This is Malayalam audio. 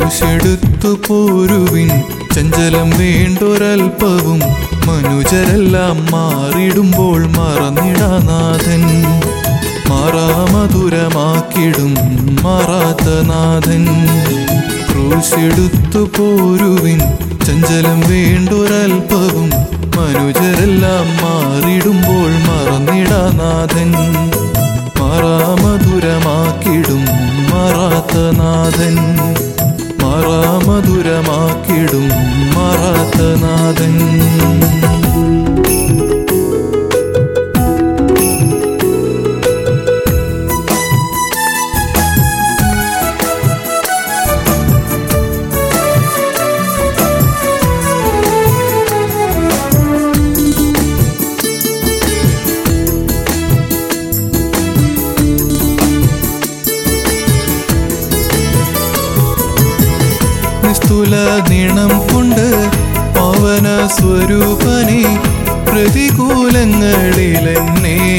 ക്രൂശെടുത്തു പോരുവിൻ ചഞ്ചലം വേണ്ടൊരൽപ്പവും മനുജരെല്ലാം മാറിടുമ്പോൾ മറന്നിടാനാഥൻ മാറാമധുരമാക്കിടും മാറാത്ത നാഥൻ ക്രൂശെടുത്തു പോരുവിൻ ചഞ്ചലം വേണ്ടൊരൽപ്പവും മനുജരെല്ലാം മാറിടുമ്പോൾ മറന്നിടാനാഥൻ മാറാമധുരമാക്കിടും മാറാത്ത നാഥൻ മാറാമധുരമാക്കിടും മാറാത്ത നാഥൻ നിസ്തുല നീണം കൊണ്ട് പവന സ്വരൂപനെ പ്രതികൂലങ്ങളിൽ എന്നെ